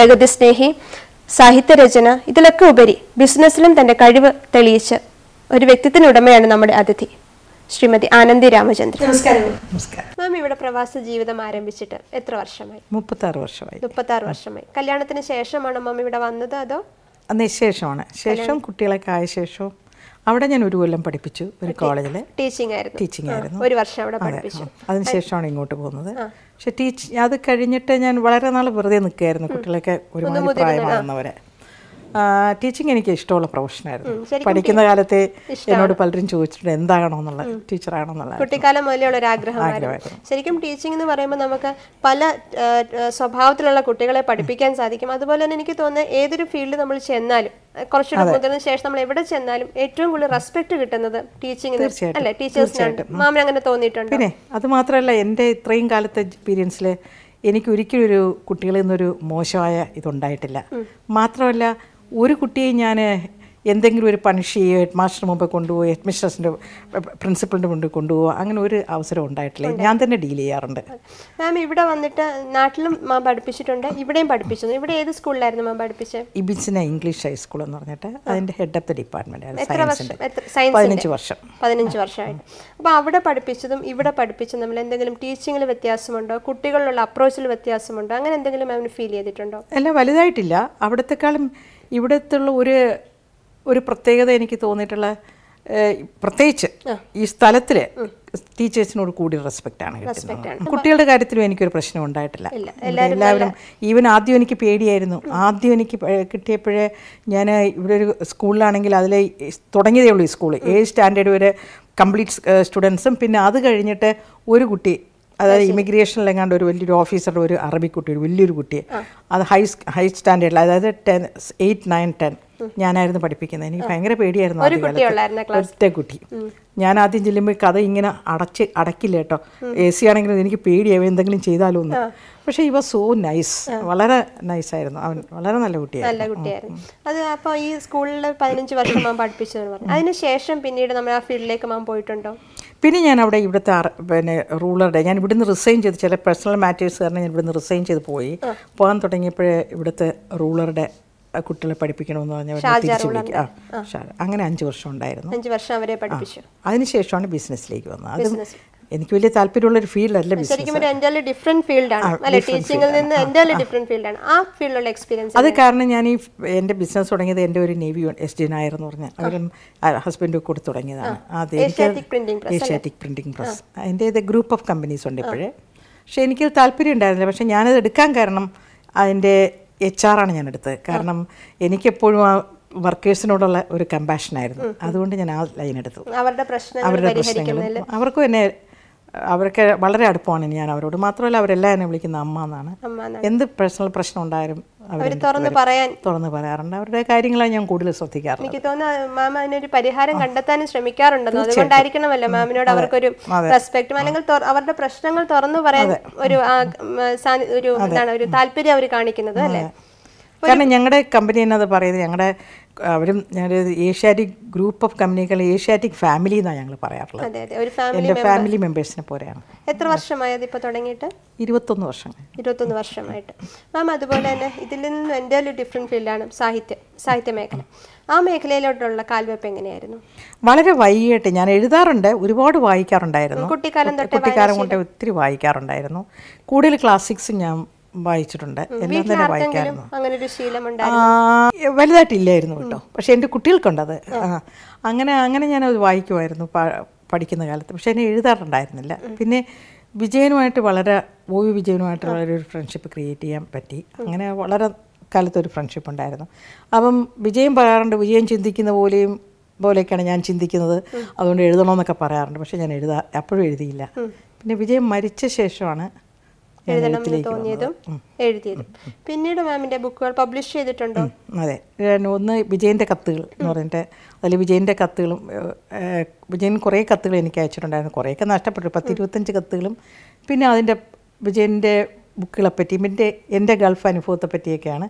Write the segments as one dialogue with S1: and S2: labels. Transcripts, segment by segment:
S1: പ്രകൃതി സ്നേഹി സാഹിത്യരചന ഇതിലൊക്കെ ഉപരി ബിസിനസ്സിലും തന്റെ കഴിവ് തെളിയിച്ച ഒരു വ്യക്തിത്വത്തിന് ഉടമയാണ് നമ്മുടെ അതിഥി ശ്രീമതി ആനന്ദി രാമചന്ദ്രൻ നമസ്കാരം
S2: നമസ്കാരം
S1: മാം ഇവിടെ പ്രവാസ ജീവിതം ആരംഭിച്ചിട്ട് എത്ര വർഷമായി
S2: മുപ്പത്താറ് വർഷമായി
S1: മുപ്പത്താറ് വർഷമായി കല്യാണത്തിന് ശേഷമാണോ മാം ഇവിടെ വന്നത് അതോ
S2: അന്ന് ശേഷമാണ് ശേഷം കുട്ടികളൊക്കെ ആയ ശേഷവും അവിടെ ഞാൻ ഒരു കൊല്ലം പഠിപ്പിച്ചു ഒരു കോളേജിൽ
S1: ടീച്ചിങ് ആയിരുന്നു
S2: ടീച്ചിങ് ആയിരുന്നു
S1: ഒരു വർഷം അവിടെ
S2: അതെ
S1: പഠിപ്പിച്ചു
S2: ആ. അതിനുശേഷമാണ് ഇങ്ങോട്ട് പോകുന്നത് പക്ഷെ ടീച്ച് അത് കഴിഞ്ഞിട്ട് ഞാൻ വളരെ നാൾ വെറുതെ നിൽക്കുകയായിരുന്നു കുട്ടികളൊക്കെ ഒരുമാതിരി പ്രായമാകുന്നവരെ ടീച്ചിങ് എനിക്ക് ഇഷ്ടമുള്ള പ്രൊഫഷനായിരുന്നു പഠിക്കുന്ന കാലത്തെ എന്നോട് പലരും ചോദിച്ചിട്ടുണ്ട് എന്താകണമെന്നുള്ള ടീച്ചറാകണമെന്നുള്ള
S1: കുട്ടിക്കാലം മുതലുള്ള ഒരു ആഗ്രഹമായിരുന്നു
S2: ആഗ്രഹമായിരുന്നു.
S1: ശരിക്കും ടീച്ചിങ് എന്ന് പറയുമ്പോൾ നമുക്ക് പല ആ, ആ, സ്വഭാവത്തിലുള്ള കുട്ടികളെ പഠിപ്പിക്കാൻ സാധിക്കും അതുപോലെ തന്നെ എനിക്ക് തോന്നുന്നത് ഏതൊരു ഫീൽഡ് നമ്മൾ ചെന്നാലും ആ, കുറച്ചുകൂടി മുതിർന്ന ശേഷം നമ്മൾ എവിടെ ചെന്നാലും ഏറ്റവും കൂടുതൽ റെസ്പെക്ട് കിട്ടുന്നത് ടീച്ചിങ്ങിന്
S2: തീർച്ചയായിട്ടും.
S1: അല്ലെ ടീച്ചേഴ്സിനാണ് മാമിന് അങ്ങനെ തോന്നിയിട്ടുണ്ട്
S2: പിന്നെ അത് മാത്രമല്ല എൻ്റെ ഇത്രയും കാലത്തെ എക്സ്പീരിയൻസിൽ എനിക്ക് ഒരിക്കലും ഒരു കുട്ടികളിൽ നിന്നൊരു മോശമായ ഇതുണ്ടായിട്ടില്ല മാത്രമല്ല ഒരു കുട്ടിയെ ഞാൻ എന്തെങ്കിലും ഒരു പണിഷ് ചെയ്യുകയോ ഹെഡ് മാസ്റ്റർ മുമ്പ് കൊണ്ടുപോയി ഹെഡ് മിസ്ട്രസിൻ്റെ പ്രിൻസിപ്പളിൻ്റെ മുമ്പിൽ കൊണ്ടുപോകുക അങ്ങനെ ഒരു അവസരം ഉണ്ടായിട്ടില്ല ഞാൻ തന്നെ ഡീൽ ചെയ്യാറുണ്ട്
S1: മാം ഇവിടെ വന്നിട്ട് നാട്ടിലും മാം പഠിപ്പിച്ചിട്ടുണ്ട് ഇവിടെയും പഠിപ്പിച്ചു ഇവിടെ ഏത് സ്കൂളിലായിരുന്നു മാം പഠിപ്പിച്ചത്
S2: ഇബിസിന ഇംഗ്ലീഷ് ഹൈസ്കൂൾ എന്ന് പറഞ്ഞിട്ട് അതിൻ്റെ ഹെഡ് ഓഫ് ദ ഡിപ്പാർട്ട്മെൻറ്റ്
S1: എത്ര വർഷം
S2: സയൻസിൻ്റെ
S1: എത്ര സയൻസ്
S2: പതിനഞ്ച് വർഷം
S1: പതിനഞ്ച് വർഷമായിട്ട് അപ്പോൾ അവിടെ പഠിപ്പിച്ചതും ഇവിടെ പഠിപ്പിച്ചതും തമ്മിൽ എന്തെങ്കിലും ടീച്ചിങ്ങിൽ വ്യത്യാസമുണ്ടോ കുട്ടികളിലുള്ള അപ്രോച്ചിൽ വ്യത്യാസമുണ്ടോ അങ്ങനെ എന്തെങ്കിലും മാമിന് ഫീൽ ചെയ്തിട്ടുണ്ടോ
S2: അല്ല വലുതായിട്ടില്ല അവിടത്തെക്കാളും ഇവിടത്തുള്ള ഒരു ഒരു പ്രത്യേകത എനിക്ക് തോന്നിയിട്ടുള്ള ഏഹ്, പ്രത്യേകിച്ച് ഈ സ്ഥലത്തിൽ ടീച്ചേഴ്സിനോട് കൂടി റെസ്പെക്റ്റ് ആണ് കിട്ടുന്നത് കുട്ടികളുടെ കാര്യത്തിലും എനിക്കൊരു പ്രശ്നം ഉണ്ടായിട്ടില്ല എല്ലാവരും ഈവൻ ആദ്യം എനിക്ക് പേടിയായിരുന്നു ആദ്യം എനിക്ക് പ- കിട്ടിയപ്പോഴേ ഞാൻ ഇവിടെ ഒരു സ്കൂളിലാണെങ്കിൽ അതിൽ തുടങ്ങിയതേ ഉള്ളൂ ഈ സ്കൂൾ ഏഴ് സ്റ്റാൻഡേർഡ് വരെ കംപ്ലീറ്റ് സ്റ്റുഡൻസും പിന്നെ അത് കഴിഞ്ഞിട്ട് ഒരു കുട്ടി അതായത് ഇമിഗ്രേഷനിലെങ്ങാണ്ട് ഒരു വലിയൊരു ഓഫീസറുടെ ഒരു അറബി കുട്ടി ഒരു വലിയൊരു കുട്ടി അത് ഹൈ ഹൈ സ്റ്റാൻഡേർഡിൽ അതായത് ടെൻ എയ്റ്റ് നയൻ ടെൻ ഞാനായിരുന്നു പഠിപ്പിക്കുന്നത് എനിക്ക് ഭയങ്കര പേടിയായിരുന്നു ആദ്യ കാലത്ത്.
S1: ഉള്ളായിരുന്ന
S2: ഒറ്റ കുട്ടി ഞാൻ ആദ്യം ചെല്ലുമ്പോൾ കഥ ഇങ്ങനെ അടച്ച് അടക്കില്ല കേട്ടോ എ സി ആണെങ്കിലും എനിക്ക് പേടിയാവും എന്തെങ്കിലും ചെയ്താലോ എന്ന് പക്ഷേ ഇവ സോ നൈസ് വളരെ നൈസായിരുന്നു അവൻ വളരെ നല്ല കുട്ടിയായിരുന്നു
S1: നല്ല കുട്ടിയായിരുന്നു അത് അപ്പോൾ ഈ സ്കൂളിൽ പതിനഞ്ച് വർഷം മാം പഠിപ്പിച്ചു എന്ന് പറഞ്ഞു അതിനുശേഷം പിന്നീട് നമ്മൾ ആ ഫീൽഡിലേക്ക് മാം പോയിട്ടുണ്ടോ
S2: പിന്നെ ഞാൻ അവിടെ ഇവിടുത്തെ അറ- പിന്നെ റൂളറുടെ ഞാൻ ഇവിടുന്ന് റിസൈൻ ചെയ്ത് ചില പേഴ്സണൽ മാറ്റേഴ്സ് കാരണം ഞാൻ ഇവിടുന്ന് റിസൈൻ ചെയ്ത് പോയി പോകാൻ തുടങ്ങിയപ്പോഴേ ഇവിടുത്തെ റൂളറുടെ അഹ് കുട്ടികളെ പഠിപ്പിക്കണമെന്ന് പറഞ്ഞ തിരിച്ചു വിളിക്കുക ആ ഷാ- അങ്ങനെ അഞ്ച് വർഷം ഉണ്ടായിരുന്നു
S1: അഞ്ച് വർഷം അവരെ പഠിപ്പിച്ചു
S2: അതിനുശേഷമാണ് ബിസിനസ്സിലേക്ക് വന്നത് അതും എനിക്ക് വലിയ താല്പര്യമുള്ളൊരു ഫീൽഡല്ല ബിസിനസ്
S1: ശരിക്കും ഒരു എൻ്റെ ഡിഫറെന്റ് ഫീൽഡാണ് അല്ലെ ടീച്ചിങ്ങിൽ നിന്ന് എൻ്റെ ഡിഫറെന്റ് ഫീൽഡാണ് ആ ഫീൽഡിലുള്ള എക്സ്പീരിയൻസ്
S2: അത് കാരണം ഞാൻ ഈ എൻ്റെ ബിസിനസ് തുടങ്ങിയത് എൻ്റെ ഒരു നേവി എസ് ഡി നായർ എന്ന് പറഞ്ഞ അവരും ഹസ്ബൻഡ് കൂടി തുടങ്ങിയതാണ് അത്
S1: Asiatic printing press
S2: Asiatic printing press അതിൻ്റെ ഇത് ഗ്രൂപ്പ് ഓഫ് കമ്പനീസ് ഉണ്ട് ഇപ്പോഴേ പക്ഷേ എനിക്ക് താല്പര്യം ഉണ്ടായിരുന്നില്ല പക്ഷേ ഞാനത് എടുക്കാൻ കാരണം അതിൻ്റെ എച്ച് ആറാണ് ഞാൻ എടുത്തത് കാരണം എനിക്കെപ്പോഴും ആ വർക്കേഴ്സിനോടുള്ള ഒരു കമ്പാഷനായിരുന്നു അതുകൊണ്ട് ഞാൻ ആ ലൈൻ എടുത്തു
S1: അവരുടെ പ്രശ്നങ്ങൾ
S2: അവരുടെ പ്രശ്നങ്ങളും അവർക്കും എന്നെ അവർക്ക് വളരെ അടുപ്പമാണ് ഞാൻ അവരോട് മാത്രമല്ല അവരെല്ലാം എന്നെ വിളിക്കുന്ന അമ്മ എന്നാണ്
S1: അമ്മ
S2: എന്ത് പേഴ്സണൽ പ്രശ്നം ഉണ്ടായാലും അവർ
S1: അവർ തുറന്ന് പറയാൻ
S2: തുറന്ന് പറയാറുണ്ട് അവരുടെ കാര്യങ്ങളാണ് ഞാൻ കൂടുതൽ ശ്രദ്ധിക്കാറുള്ളത്
S1: എനിക്ക് തോന്നുന്നു മാം അതിനൊരു പരിഹാരം കണ്ടെത്താനും ശ്രമിക്കാറുണ്ടെന്ന് അതുകൊണ്ടായിരിക്കണമല്ലോ മാമിനോട് അവർക്കൊരു റെസ്പെക്റ്റും അല്ലെങ്കിൽ തുറ- അവരുടെ പ്രശ്നങ്ങൾ തുറന്നു പറയാൻ ഒരു ആ, ഉം, സാ- ഒരു എന്താണ് ഒരു താല്പര്യം അവർ കാണിക്കുന്നത് അല്ലേ
S2: കാരണം ഞങ്ങളുടെ കമ്പനി എന്നത് പറയുന്നത് ഞങ്ങളുടെ അവരും ഞങ്ങളുടെ ഏഷ്യാറ്റിക് ഗ്രൂപ്പ് ഓഫ് കമ്പനികൾ ഏഷ്യാറ്റിക് ഫാമിലി എന്നാണ് ഞങ്ങൾ പറയാറുള്ളത്
S1: അതെ അതെ ഒരു ഫാമിലി
S2: എൻ്റെ ഫാമിലി മെമ്പേഴ്സിനെ പോലെയാണ്
S1: എത്ര വർഷമായത് ഇപ്പൊ തുടങ്ങിയിട്ട്
S2: ഇരുപത്തൊന്ന് വർഷം
S1: ഇരുപത്തൊന്ന് വർഷമായിട്ട് മാം അതുപോലെ തന്നെ ഇതിൽ നിന്നും എൻ്റെ ഒരു ഡിഫറെൻറ്റ് ഫീൽഡാണ് സാഹിത്യം സാഹിത്യ മേഖല ആ മേഖലയിലോട്ടുള്ള കാൽവെപ്പ് എങ്ങനെയായിരുന്നു
S2: വളരെ വൈകിട്ട് ഞാൻ എഴുതാറുണ്ട് ഒരുപാട് വായിക്കാറുണ്ടായിരുന്നു
S1: കുട്ടിക്കാലം തൊട്ടേ
S2: കുട്ടിക്കാലം കൊണ്ട് ഒത്തിരി വായിക്കാറുണ്ടായിരുന്നു കൂടുതൽ ക്ലാസിക്സ് ഞാൻ വായിച്ചിട്ടുണ്ട് എല്ലാം തന്നെ വായിക്കാറുണ്ട്
S1: അങ്ങനെ ഒരു ശീലമുണ്ട്
S2: ആ, വലുതായിട്ടില്ലായിരുന്നു കേട്ടോ പക്ഷെ എൻ്റെ കുട്ടികൾക്കുണ്ടത് ആ അങ്ങനെ അങ്ങനെ ഞാനത് വായിക്കുമായിരുന്നു പ- പഠിക്കുന്ന കാലത്ത് പക്ഷെ എന്നെ എഴുതാറുണ്ടായിരുന്നില്ല പിന്നെ വിജയനുമായിട്ട് വളരെ ഒ വി വിജയനുമായിട്ട് വളരെ ഒരു ഫ്രണ്ട്ഷിപ്പ് ക്രിയേറ്റ് ചെയ്യാൻ പറ്റി അങ്ങനെ വളരെ കാലത്തൊരു ഫ്രണ്ട്ഷിപ്പ് ഉണ്ടായിരുന്നു അപ്പം വിജയം പറയാറുണ്ട് വിജയം ചിന്തിക്കുന്ന പോലെയും പോലെയൊക്കെയാണ് ഞാൻ ചിന്തിക്കുന്നത് അതുകൊണ്ട് എഴുതണമെന്നൊക്കെ പറയാറുണ്ട് പക്ഷെ ഞാൻ എഴുതാ അപ്പോഴും എഴുതിയില്ല പിന്നെ വിജയം മരിച്ച ശേഷമാണ് ഞാൻ
S1: എഴുതണം എന്ന്
S2: എഴുത്തിലേക്ക്
S1: തോന്നിയതും എഴുതിയതും പിന്നീട് മാമിന്റെ ബുക്കുകൾ പബ്ലിഷ് ചെയ്തിട്ടുണ്ടോ
S2: അതെ ഞാൻ ഒന്ന് വിജയൻ്റെ കത്തുകൾ എന്ന് പറഞ്ഞിട്ട് അതിൽ വിജയൻ്റെ കത്തുകളും ഏഹ്, ഏഹ്, വിജയൻ കുറേ കത്തുകൾ എനിക്ക് അയച്ചിട്ടുണ്ടായിരുന്നു കുറേയൊക്കെ നഷ്ടപ്പെട്ടു പത്ത് ഇരുപത്തഞ്ച് കത്തുകളും പിന്നെ അതിൻ്റെ വിജയൻ്റെ ബുക്കുകളെ പറ്റി എൻ്റെ എൻ്റെ ഗൾഫ് അനുഭവത്തെ പറ്റിയൊക്കെയാണ്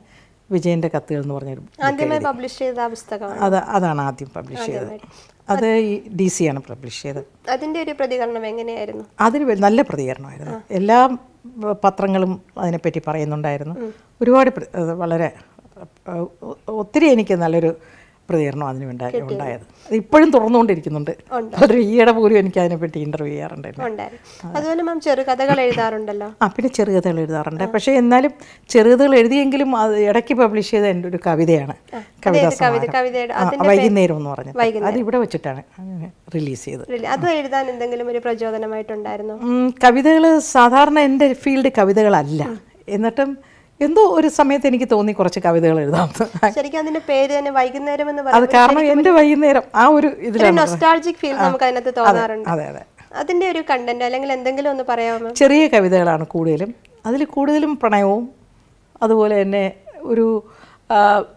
S2: വിജയൻ്റെ കത്തുകൾ എന്ന് പറഞ്ഞൊരു
S1: ആദ്യമായി പബ്ലിഷ് ചെയ്ത ആ പുസ്തകമാണ്
S2: അത് അതാണ് ആദ്യം പബ്ലിഷ് ചെയ്തത് അത് ഈ ഡി സി ആണ് പബ്ലിഷ് ചെയ്തത്
S1: അതിന്റെ ഒരു പ്രതികരണം എങ്ങനെയായിരുന്നു
S2: അതിന് വെ- നല്ല പ്രതികരണമായിരുന്നു എല്ലാ ഉം, പത്രങ്ങളും അതിനെപ്പറ്റി പറയുന്നുണ്ടായിരുന്നു ഒരുപാട് പ്ര- അത് വളരെ അഹ്, ഒ- ഒത്തിരി എനിക്ക് നല്ലൊരു പ്രതികരണം അതിന് ഉണ്ടായി ഉണ്ടായത് അത് ഇപ്പോഴും തുറന്നുകൊണ്ടിരിക്കുന്നുണ്ട് വളരെ ഈയിടെ പോലും എനിക്ക് അതിനെപ്പറ്റി ഇൻ്റർവ്യൂ ചെയ്യാറുണ്ടായിരുന്നു
S1: ഉണ്ടായിരുന്നു അതുപോലെ മാം ചെറുകഥകൾ എഴുതാറുണ്ടല്ലോ
S2: ആ പിന്നെ ചെറുകഥകൾ എഴുതാറുണ്ട് പക്ഷേ എന്നാലും ചെറുകഥകൾ എഴുതിയെങ്കിലും അത് ഇടയ്ക്ക് പബ്ലിഷ് ചെയ്ത എൻ്റെ ഒരു കവിതയാണ് കവിതാ
S1: കവിത
S2: സമാഹാരം.
S1: കവിതയുടെ
S2: ആ, വൈകുന്നേരം എന്ന് പറഞ്ഞത് അത് ഇവിടെ വെച്ചിട്ടാണ് റിലീസ് ചെയ്തത്
S1: Really, അത് എഴുതാൻ എന്തെങ്കിലും ഒരു പ്രചോദനമായിട്ടുണ്ടായിരുന്നു
S2: കവിതകൾ സാധാരണ എൻ്റെ ഫീൽഡ് കവിതകളല്ല എന്നിട്ടും എന്തോ ഒരു സമയത്ത് എനിക്ക് തോന്നി കുറച്ച് കവിതകൾ എഴുതാമെന്ന്
S1: ശരിക്കും അതിന്റെ പേര് തന്നെ വൈകുന്നേരം എന്ന്
S2: അത്
S1: പറയുന്നത്
S2: കാരണം എൻ്റെ വൈകുന്നേരം ആ ഒരു ഇതിലാണ്
S1: നൊസ്റ്റാൾജിക് ഫീൽ നമുക്ക് അതിനകത്ത് തോന്നാറുണ്ട്
S2: അതെ അതെ
S1: അതിന്റെ ഒരു കണ്ടന്റ് അല്ലെങ്കിൽ എന്തെങ്കിലും ഒന്ന് പറയാമോ
S2: ചെറിയ കവിതകളാണ് കൂടുതലും അതിൽ കൂടുതലും പ്രണയവും അതുപോലെ തന്നെ ഒരു ആ,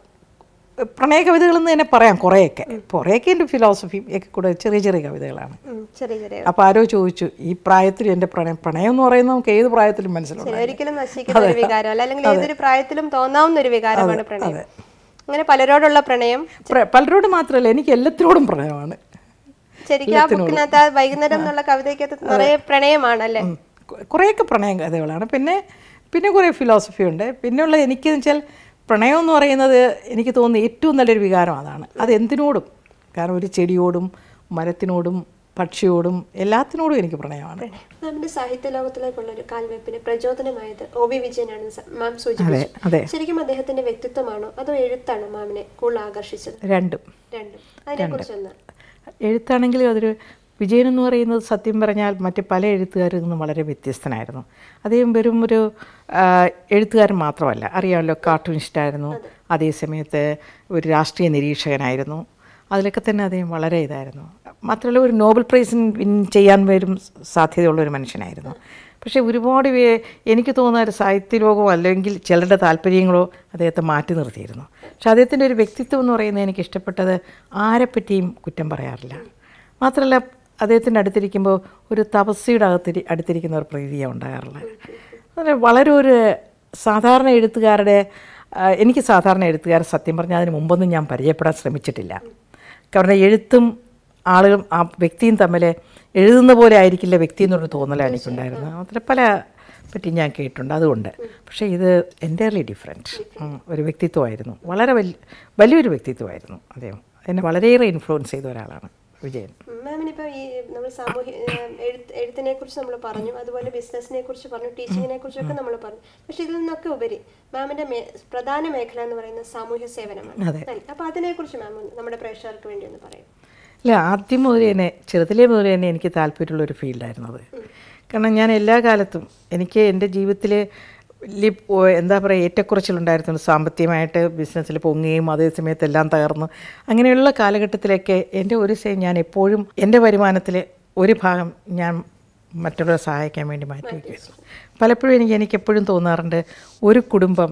S2: പ്രണയ കവിതകളെന്ന് തന്നെ പറയാം കുറേയൊക്കെ കുറേയൊക്കെ എൻ്റെ ഫിലോസഫിയും ഒക്കെ കൂടെ ചെറിയ ചെറിയ കവിതകളാണ്
S1: ഉം, ചെറിയ ചെറിയ
S2: അപ്പോൾ ആരോ ചോദിച്ചു ഈ പ്രായത്തിൽ എൻ്റെ പ്രണയം പ്രണയം എന്ന് പറയുന്നത് നമുക്ക് ഏത് പ്രായത്തിലും മനസ്സിലുണ്ട്
S1: ഒരിക്കലും നശിക്കുന്ന ഒരു വികാരമല്ല അല്ലെങ്കിൽ ഏതൊരു പ്രായത്തിലും തോന്നാവുന്ന ഒരു വികാരമാണ് പ്രണയം അങ്ങനെ പലരോടുള്ള പ്രണയം
S2: പ്ര- പലരോട് മാത്രമല്ല എനിക്ക് എല്ലാത്തിനോടും പ്രണയമാണ്
S1: ശരിക്കും ആ ബുക്കിനകത്ത് ആ വൈകുന്നേരം എന്നുള്ള കവിതയ്ക്കകത്ത് നിറയെ പ്രണയമാണല്ലേ
S2: ഉം. കു- കുറേയൊക്കെ പ്രണയം കഥകളാണ് പിന്നെ പിന്നെ കുറേ ഫിലോസഫി ഉണ്ട് പിന്നെയുള്ള എനിക്കെന്ന് വെച്ചാൽ പ്രണയം എന്ന് പറയുന്നത് എനിക്ക് തോന്നുന്ന ഏറ്റവും നല്ലൊരു വികാരം അതാണ് അത് എന്തിനോടും കാരണം ഒരു ചെടിയോടും മരത്തിനോടും പക്ഷിയോടും എല്ലാത്തിനോടും എനിക്ക് പ്രണയമാണ്
S1: മാമിന്റെ സാഹിത്യ ലോകത്തിലേക്കുള്ള ഒരു കാൽവെപ്പിന് പ്രചോദനമായത് ഒ വി വിജയനാണ് സ- മാം
S2: അതെ
S1: സൂചിപ്പിച്ചു
S2: അതെ
S1: ശരിക്കും അദ്ദേഹത്തിന്റെ വ്യക്തിത്വമാണോ അതോ എഴുത്താണോ മാമിനെ കൂടുതൽ ആകർഷിച്ചത്
S2: രണ്ടും
S1: രണ്ടും അതിനെക്കുറിച്ചൊന്ന്
S2: എഴുത്താണെങ്കിലും അതൊരു വിജയൻ എന്ന് പറയുന്നത് സത്യം പറഞ്ഞാൽ മറ്റ് പല എഴുത്തുകാരിൽ നിന്നും വളരെ വ്യത്യസ്തനായിരുന്നു അദ്ദേഹം വെറും ഒരു ആ, എഴുത്തുകാരൻ മാത്രമല്ല അറിയാമല്ലോ കാർട്ടൂണിസ്റ്റായിരുന്നു അതേ സമയത്ത് ഒരു രാഷ്ട്രീയ നിരീക്ഷകനായിരുന്നു അതിലൊക്കെ തന്നെ അദ്ദേഹം വളരെ ഇതായിരുന്നു മാത്രമല്ല ഒരു നോബൽ പ്രൈസ് വിൻ ചെയ്യാൻ വരും സാധ്യതയുള്ള ഒരു മനുഷ്യനായിരുന്നു പക്ഷേ ഒരുപാട് പേ എനിക്ക് തോന്നുന്ന ഒരു സാഹിത്യ ലോകമോ അല്ലെങ്കിൽ ചിലരുടെ താല്പര്യങ്ങളോ അദ്ദേഹത്തെ മാറ്റി നിർത്തിയിരുന്നു പക്ഷെ അദ്ദേഹത്തിൻ്റെ ഒരു വ്യക്തിത്വം എന്ന് പറയുന്നത് എനിക്ക് ഇഷ്ടപ്പെട്ടത് ആരെപ്പറ്റിയും കുറ്റം പറയാറില്ല മാത്രമല്ല അദ്ദേഹത്തിൻ്റെ അടുത്തിരിക്കുമ്പോൾ ഒരു തപസ്യയുടെ അകത്തിരി അടുത്തിരിക്കുന്ന ഒരു പ്രകൃതിയാണ് ഉണ്ടാകാറുള്ളത് അങ്ങനെ വളരെ ഒരു സാധാരണ എഴുത്തുകാരുടെ ആ, എനിക്ക് സാധാരണ എഴുത്തുകാർ സത്യം പറഞ്ഞാൽ അതിന് മുമ്പൊന്നും ഞാൻ പരിചയപ്പെടാൻ ശ്രമിച്ചിട്ടില്ല കാരണം എഴുത്തും ആളുകളും ആ വ്യക്തിയും തമ്മിൽ എഴുതുന്ന പോലെ ആയിരിക്കില്ല വ്യക്തി എന്നൊരു തോന്നലാണ് എനിക്കുണ്ടായിരുന്നത് മാത്രമല്ല പല പറ്റി ഞാൻ കേട്ടിട്ടുണ്ട് അതുകൊണ്ട് പക്ഷേ ഇത് എൻറ്റയർലി ഡിഫറെൻറ്റ് ഒരു വ്യക്തിത്വമായിരുന്നു വളരെ വലിയ വലിയൊരു വ്യക്തിത്വമായിരുന്നു അദ്ദേഹം എന്നെ വളരെയേറെ ഇൻഫ്ലുവൻസ് ചെയ്ത ഒരാളാണ് വിജയൻ
S1: മാമിനിപ്പോൾ ഈ നമ്മൾ സാമൂഹ്യ ഏഹ് എഴുത്ത് എഴുത്തിനെ കുറിച്ച് നമ്മൾ പറഞ്ഞു അതുപോലെ ബിസിനസ്സിനെ കുറിച്ച് പറഞ്ഞു ടീച്ചിങ്ങിനെ കുറിച്ചൊക്കെ നമ്മൾ പറഞ്ഞു പക്ഷെ ഇതിൽ നിന്നൊക്കെ ഉപരി മാമിന്റെ മേ- പ്രധാന മേഖല എന്ന് പറയുന്നത് സാമൂഹ്യ സേവനമാണ്
S2: അതെ.
S1: അല്ലേ? അപ്പൊ അതിനെക്കുറിച്ച് മാം ഒന്ന് നമ്മുടെ പ്രേക്ഷകർക്ക് വേണ്ടി ഒന്ന് പറയും
S2: ഇല്ല ആദ്യം മുതൽ തന്നെ ചെറുതിലേ മുതൽ തന്നെ എനിക്ക് താല്പര്യമുള്ള ഒരു ഫീൽഡായിരുന്നു അത് കാരണം ഞാൻ എല്ലാ കാലത്തും എനിക്ക് എൻ്റെ ജീവിതത്തിൽ വലിയ ഓ- എന്താ പറയുക ഏറ്റക്കുറച്ചിലുണ്ടായിരുന്നു സാമ്പത്തികമായിട്ട് ബിസിനസ്സിൽ പൊങ്ങുകയും അതേ സമയത്ത് എല്ലാം തകർന്നു അങ്ങനെയുള്ള കാലഘട്ടത്തിലൊക്കെ എൻ്റെ ഒരു സൈഡ് ഞാൻ എപ്പോഴും എൻ്റെ വരുമാനത്തിൽ ഒരു ഭാഗം ഞാൻ മറ്റുള്ളവരെ സഹായിക്കാൻ വേണ്ടി മാറ്റി വയ്ക്കുമായിരുന്നു പലപ്പോഴും എനിക്ക് എനിക്ക് എപ്പോഴും തോന്നാറുണ്ട് ഒരു കുടുംബം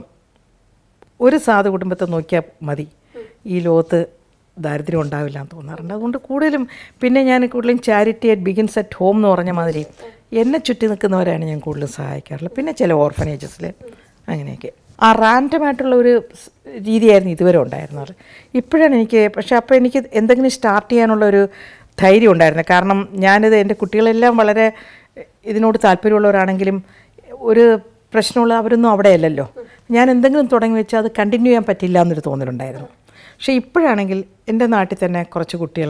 S2: ഒരു സാധു കുടുംബത്തെ നോക്കിയാൽ മതി ഈ ലോകത്ത് ദാരിദ്ര്യം ഉണ്ടാവില്ല എന്ന് തോന്നാറുണ്ട് അതുകൊണ്ട് കൂടുതലും പിന്നെ ഞാൻ കൂടുതലും charity at begins at home എന്ന് പറഞ്ഞ മാതിരി എന്നെ ചുറ്റി നിൽക്കുന്നവരാണ് ഞാൻ കൂടുതലും സഹായിക്കാറുള്ളത് പിന്നെ ചില ഓർഫനേജസിൽ അങ്ങനെയൊക്കെ ആ റാൻഡമായിട്ടുള്ള ഒരു സ് രീതിയായിരുന്നു ഇതുവരെ ഉണ്ടായിരുന്നത് ഇപ്പോഴാണ് എനിക്ക് പക്ഷേ അപ്പോൾ എനിക്ക് എന്തെങ്കിലും സ്റ്റാർട്ട് ചെയ്യാനുള്ള ഒരു ധൈര്യം ഉണ്ടായിരുന്നു കാരണം ഞാനിത് എൻ്റെ കുട്ടികളെല്ലാം വളരെ ഇതിനോട് താല്പര്യമുള്ളവരാണെങ്കിലും ഒരു പ്രശ്നമുള്ള അവരൊന്നും അവിടെയല്ലല്ലോ ഞാൻ എന്തെങ്കിലും തുടങ്ങി വെച്ചാൽ അത് കണ്ടിന്യൂ ചെയ്യാൻ പറ്റില്ല എന്നൊരു തോന്നലുണ്ടായിരുന്നു പക്ഷേ ഇപ്പോഴാണെങ്കിൽ എൻ്റെ നാട്ടിൽ തന്നെ കുറച്ച് കുട്ടികൾ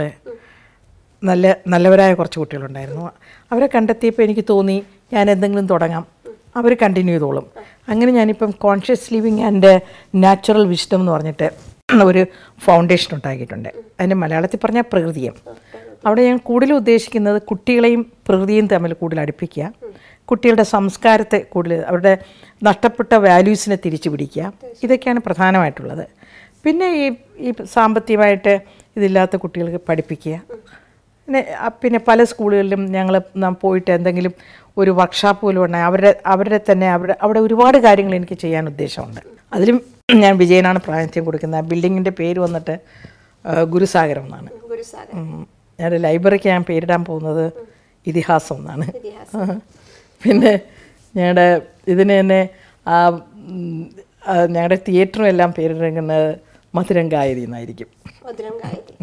S2: നല്ല നല്ലവരായ കുറച്ച് കുട്ടികളുണ്ടായിരുന്നു അവരെ കണ്ടെത്തിയപ്പോൾ എനിക്ക് തോന്നി ഞാൻ എന്തെങ്കിലും തുടങ്ങാം അവർ കണ്ടിന്യൂ ചെയ്തോളും അങ്ങനെ ഞാനിപ്പം conscious living and natural wisdom എന്ന് പറഞ്ഞിട്ട് ഒരു ഫൗണ്ടേഷൻ ഉണ്ടാക്കിയിട്ടുണ്ട് അതിൻ്റെ മലയാളത്തിൽ പറഞ്ഞാൽ പ്രകൃതിയം അവിടെ ഞാൻ കൂടുതൽ ഉദ്ദേശിക്കുന്നത് കുട്ടികളെയും പ്രകൃതിയും തമ്മിൽ കൂടുതൽ അടുപ്പിക്കുക കുട്ടികളുടെ സംസ്കാരത്തെ കൂടുതൽ അവരുടെ നഷ്ടപ്പെട്ട വാല്യൂസിനെ തിരിച്ചു പിടിക്കുക ഇതൊക്കെയാണ് പ്രധാനമായിട്ടുള്ളത് പിന്നെ ഈ ഈ സാമ്പത്തികമായിട്ട് ഇതില്ലാത്ത കുട്ടികൾക്ക് പഠിപ്പിക്കുക പിന്നെ ആ, പിന്നെ പല സ്കൂളുകളിലും ഞങ്ങൾ നാം പോയിട്ട് എന്തെങ്കിലും ഒരു വർക്ക്ഷോപ്പ് പോലും ഉണ്ടെങ്കിൽ അവരുടെ അവരുടെ തന്നെ അവിടെ അവിടെ ഒരുപാട് കാര്യങ്ങൾ എനിക്ക് ചെയ്യാൻ ഉദ്ദേശമുണ്ട് അതിലും ഞാൻ വിജയനാണ് പ്രാതിനിധ്യം കൊടുക്കുന്നത് ആ ബിൽഡിങ്ങിൻ്റെ പേര് വന്നിട്ട് ആ, ഗുരുസാഗരം എന്നാണ്
S1: ഗുരുസാഗർ
S2: ഉം. ഞങ്ങളുടെ ലൈബ്രറിക്ക് ഞാൻ പേരിടാൻ പോകുന്നത് ഇതിഹാസം എന്നാണ്
S1: ഇതിഹാസം
S2: പിന്നെ ഞങ്ങളുടെ ഇതിന് തന്നെ ആ ഉം, ആ, ഞങ്ങളുടെ തിയേറ്ററും എല്ലാം പേരിറങ്ങുന്നത് മധുരം ഗായതി എന്നായിരിക്കും
S1: മധുരം ഗായത്രി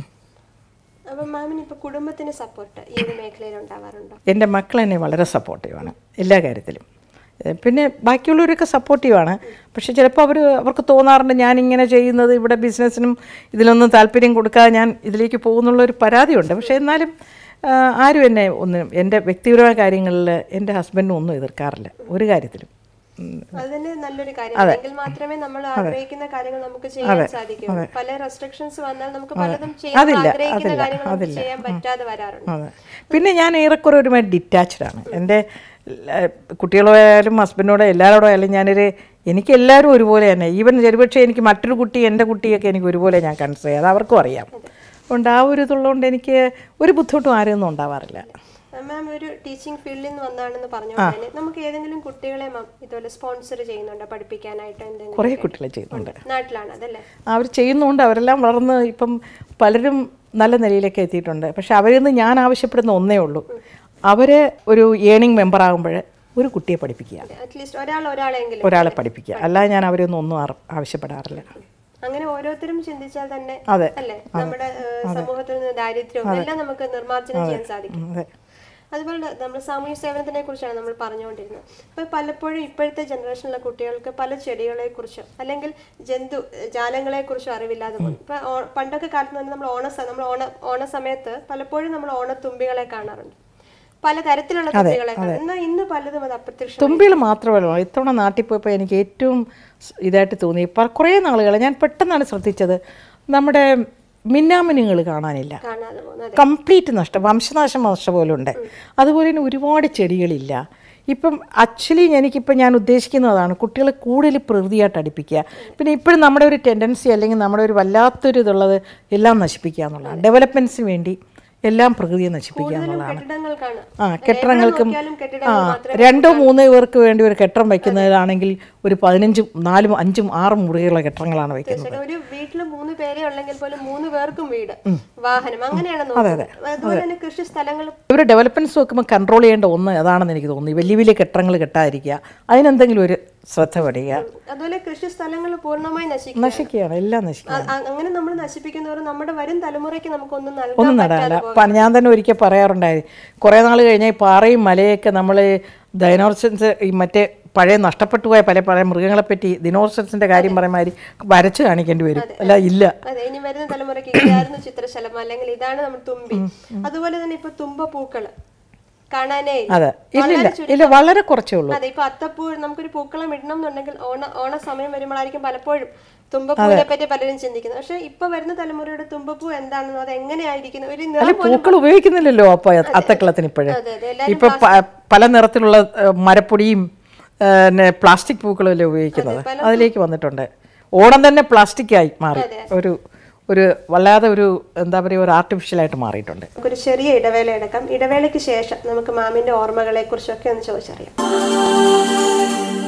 S1: അപ്പം മാമിന് ഇപ്പൊ കുടുംബത്തിന് സപ്പോർട്ട് ഈ ഒരു മേഖലയിൽ ഉണ്ടാവാറുണ്ടോ
S2: എൻ്റെ മക്കൾ എന്നെ വളരെ സപ്പോർട്ടീവാണ് എല്ലാ കാര്യത്തിലും ഏ, പിന്നെ ബാക്കിയുള്ളവരൊക്കെ സപ്പോർട്ടീവാണ് പക്ഷെ ചിലപ്പോൾ അവർ അവർക്ക് തോന്നാറുണ്ട് ഞാനിങ്ങനെ ചെയ്യുന്നത് ഇവിടെ ബിസിനസ്സിനും ഇതിലൊന്നും താല്പര്യം കൊടുക്കാതെ ഞാൻ ഇതിലേക്ക് പോകുന്നുള്ളൊരു പരാതിയുണ്ട് പക്ഷേ എന്നാലും ആ, ആരും എന്നെ ഒന്നും എൻ്റെ വ്യക്തിപരമായ കാര്യങ്ങളിൽ എൻ്റെ ഹസ്ബൻഡും ഒന്നും എതിർക്കാറില്ല ഒരു കാര്യത്തിലും ഉം.
S1: അത് തന്നെ നല്ലൊരു കാര്യം എങ്കിൽ മാത്രമേ നമ്മൾ ആഗ്രഹിക്കുന്ന കാര്യങ്ങൾ നമുക്ക് ചെയ്യാൻ സാധിക്കൂ പല റെസ്ട്രിക്ഷൻസ് വന്നാൽ നമുക്ക് പലതും ചെയ്യാൻ ആഗ്രഹിക്കുന്ന കാര്യങ്ങൾ നമുക്ക് ചെയ്യാൻ പറ്റാതെ വരാറുണ്ട്
S2: അതെ പിന്നെ ഞാൻ ഏറെക്കുറെ ഒരുമാതിരി ഡിറ്റാച്ച്ഡ് ആണ് എൻ്റെ ല- കുട്ടികളോടായാലും ഹസ്ബൻഡോടെ എല്ലാവരോടും ആയാലും ഞാനൊരു എനിക്ക് എല്ലാവരും ഒരുപോലെ തന്നെ ഈവൻ ഒരുപക്ഷെ എനിക്ക് മറ്റൊരു കുട്ടി എൻ്റെ കുട്ടിയൊക്കെ എനിക്ക് ഒരുപോലെ ഞാൻ കൺസിഡർ ചെയ്യാം അത് അവർക്കും അറിയാം അതുകൊണ്ട് ആ ഒരു ഇതുള്ളതുകൊണ്ട് എനിക്ക് ഒരു ബുദ്ധിമുട്ടും ആരും ഒന്നും ഉണ്ടാവാറില്ല
S1: മാം ഒരു ടീച്ചിങ് ഫീൽഡിൽ നിന്ന് വന്നാണെന്ന് പറഞ്ഞുകൊണ്ട് തന്നെ നമുക്ക് ഏതെങ്കിലും കുട്ടികളെ മാം ഇതുപോലെ സ്പോൺസർ ചെയ്യുന്നുണ്ടോ പഠിപ്പിക്കാനായിട്ട് എന്തെങ്കിലും
S2: കുറേ കുട്ടികളെ ചെയ്യുന്നുണ്ട്
S1: നാട്ടിലാണ് അതല്ലേ
S2: അവർ ചെയ്യുന്നുണ്ട് അവരെല്ലാം വളർന്ന് ഇപ്പം പലരും നല്ല നിലയിലേക്ക് എത്തിയിട്ടുണ്ട് പക്ഷെ അവരിൽ നിന്ന് ഞാൻ ആവശ്യപ്പെടുന്ന ഒന്നേ ഉള്ളൂ അവരെ ഒരു ഏണിംഗ് മെമ്പർ ആകുമ്പോൾ ഒരു കുട്ടിയെ പഠിപ്പിക്കുക
S1: അറ്റ്ലീസ്റ്റ് ഒരാൾ ഒരാളെങ്കിലും
S2: ഒരാളെ പഠിപ്പിക്കുക അല്ലാതെ ഞാൻ അവരൊന്നും ഒന്നും ആർ- ആവശ്യപ്പെടാറില്ല
S1: അങ്ങനെ ഓരോരുത്തരും ചിന്തിച്ചാൽ തന്നെ
S2: അതെ.
S1: അല്ലേ നമ്മുടെ ഏഹ്, സമൂഹത്തിൽ നിന്ന് ദാരിദ്ര്യവും എല്ലാം നമുക്ക് നിർമ്മാർജ്ജനം ചെയ്യാൻ സാധിക്കും
S2: അതെ
S1: അതുപോലെ നമ്മൾ സാമൂഹ്യ സേവനത്തിനെ കുറിച്ചാണ് നമ്മൾ പറഞ്ഞുകൊണ്ടിരുന്നത് അപ്പോൾ പലപ്പോഴും ഇപ്പോഴത്തെ ജനറേഷനിലെ കുട്ടികൾക്ക് പല ചെടികളെ കുറിച്ചോ അല്ലെങ്കിൽ ജന്തു ജാലങ്ങളെ കുറിച്ചോ അറിവില്ലാതെ പോകും ഇപ്പൊ ഓ- പണ്ടൊക്കെ കാലത്ത് തന്നെ നമ്മൾ ഓണ സ- നമ്മൾ ഓണ ഓണ സമയത്ത് പലപ്പോഴും നമ്മൾ ഓണത്തുമ്പികളെ കാണാറുണ്ട് പല തരത്തിലുള്ള തുമ്പികളെ കാണാം എന്നാൽ ഇന്ന് പലതും അത് അപ്രത്യക്ഷം
S2: തുമ്പികൾ മാത്രമല്ല ഇത്തവണ നാട്ടിൽ പോയപ്പോൾ എനിക്ക് ഏറ്റവും സ് ഇതായിട്ട് തോന്നി പ- കുറേ നാളുകൾ ഞാൻ പെട്ടെന്നാണ് ശ്രദ്ധിച്ചത് നമ്മുടെ മിന്നാമിനുകൾ കാണാനില്ല
S1: കാണാതെ പോകുന്നത്
S2: കംപ്ലീറ്റ് നഷ്ടം വംശനാശം നഷ്ടം പോലെ ഉണ്ട് അതുപോലെ തന്നെ ഒരുപാട് ചെടികളില്ല ഇപ്പം ആക്ച്വലി എനിക്കിപ്പം ഞാൻ ഉദ്ദേശിക്കുന്നതാണ് കുട്ടികളെ കൂടുതൽ പ്രകൃതിയായിട്ട് അടുപ്പിക്കുക പിന്നെ ഇപ്പോഴും നമ്മുടെ ഒരു ടെൻഡൻസി അല്ലെങ്കിൽ നമ്മുടെ ഒരു വല്ലാത്തൊരു ഇതുള്ളത് എല്ലാം നശിപ്പിക്കുക എന്നുള്ളതാണ് ഡെവലപ്മെൻറ്റ്സിന് വേണ്ടി എല്ലാം പ്രകൃതിയെ നശിപ്പിക്കുക എന്നുള്ളതാണ്
S1: കെട്ടിടങ്ങൾക്കാണ്
S2: ആ കെട്ടിടങ്ങൾക്കും
S1: നോക്കിയാലും
S2: ആ
S1: കെട്ടിടങ്ങൾ മാത്രമേ
S2: രണ്ടോ മൂന്നോ പേർക്ക് വേണ്ടി ഒരു കെട്ടിടം വയ്ക്കുന്നതാണെങ്കിൽ ഒരു പതിനഞ്ചും നാലും അഞ്ചും ആറും മുറികളുള്ള കെട്ടിടങ്ങളാണ് വയ്ക്കുന്നത്
S1: ചേട്ടാ, ഒരു വീട്ടിൽ മൂന്ന് പേരെ ഉള്ളെങ്കിൽ പോലും മൂന്ന് പേർക്കും വീട് വാഹനം അങ്ങനെയാണ് നോക്കുന്നത് അതുപോലെ തന്നെ കൃഷി സ്ഥലങ്ങൾ
S2: ഇവർ ഡെവലപ്മെൻറ്റ്സ് നോക്കുമ്പോൾ കൺട്രോൾ ചെയ്യേണ്ട ഒന്ന് അതാണെന്ന് എനിക്ക് തോന്നുന്നു ഈ വലിയ വലിയ കെട്ടിടങ്ങൾ കെട്ടാതിരിക്കുക അതിനെന്തെങ്കിലും ഒരു ശ്രദ്ധ പടുക
S1: അതുപോലെ കൃഷി സ്ഥലങ്ങൾ പൂർണ്ണമായി നശിക്കും
S2: നശിക്കുകയാണ് എല്ലാം നശിക്കുക
S1: അ- അ- അങ്ങനെ നമ്മൾ നശിപ്പിക്കുന്നവർ നമ്മുടെ വരും തലമുറയ്ക്ക് നമുക്കൊന്നും നൽകാൻ
S2: ഒന്നും നടാനില്ല പ- ഞാൻ തന്നെ ഒരിക്കൽ പറയാറുണ്ടായി കുറേ നാൾ കഴിഞ്ഞാൽ ഈ പാറയും മലയൊക്കെ നമ്മൾ ഡൈനോസൻസ് ഈ മറ്റേ പഴയ നഷ്ടപ്പെട്ടു പോയ പല പഴയ മൃഗങ്ങളെ പറ്റി ദിനോസൻസിന്റെ കാര്യം പറയുമാതിരി വരച്ച് കാണിക്കേണ്ടി വരും അല്ല ഇല്ല
S1: അതെ ഇനി വരുന്ന തലമുറയ്ക്ക് ഇതായിരുന്നു ചിത്രശലഭം അല്ലെങ്കിൽ ഇതാണ് നമ്മൾ തുമ്പി അതുപോലെ തന്നെ ഇപ്പൊ തുമ്പപ്പൂക്കള് കാണാനേ ഇല്ല.
S2: അതെ ഇല്ല ഇല്ല ഇല്ല വളരെ കുറച്ചേ ഉള്ളൂ
S1: അതെ ഇപ്പൊ അത്തപ്പൂ നമുക്കൊരു പൂക്കളം ഇടണം എന്നുണ്ടെങ്കിൽ ഓണ ഓണ സമയം വരുമ്പോഴായിരിക്കും പലപ്പോഴും തുമ്പപ്പൂവിനെ പറ്റി പലരും ചിന്തിക്കുന്നത് പക്ഷെ ഇപ്പൊ വരുന്ന തലമുറയുടെ തുമ്പപ്പൂ എന്താണെന്നോ അത് എങ്ങനെയായിരിക്കുന്നു ഒരു
S2: അല്ല
S1: നിറം പോലും
S2: പൂക്കൾ ഉപയോഗിക്കുന്നില്ലല്ലോ അപ്പൊ അത്തക്കളത്തിന് ഇപ്പോഴും
S1: അതെ അതെ എല്ലാരും
S2: ഇപ്പൊ പ- പല നിറത്തിലുള്ള ഏഹ്, മരപ്പൊടിയും ഏഹ്, പിന്നെ പ്ലാസ്റ്റിക് പൂക്കളും അല്ലേ ഉപയോഗിക്കുന്നത് അതിലേക്ക് വന്നിട്ടുണ്ട് ഓണം തന്നെ പ്ലാസ്റ്റിക് ആയി മാറി ഒരു ഒരു വല്ലാതെ ഒരു എന്താ പറയുക ഒരു ആർട്ടിഫിഷ്യലായിട്ട് മാറിയിട്ടുണ്ട്
S1: നമുക്കൊരു ചെറിയ ഇടവേള എടുക്കാം ഇടവേളയ്ക്ക് ശേഷം നമുക്ക് മാമിന്റെ ഓർമ്മകളെ കുറിച്ചൊക്കെ ഒന്ന് ചോദിച്ചറിയാം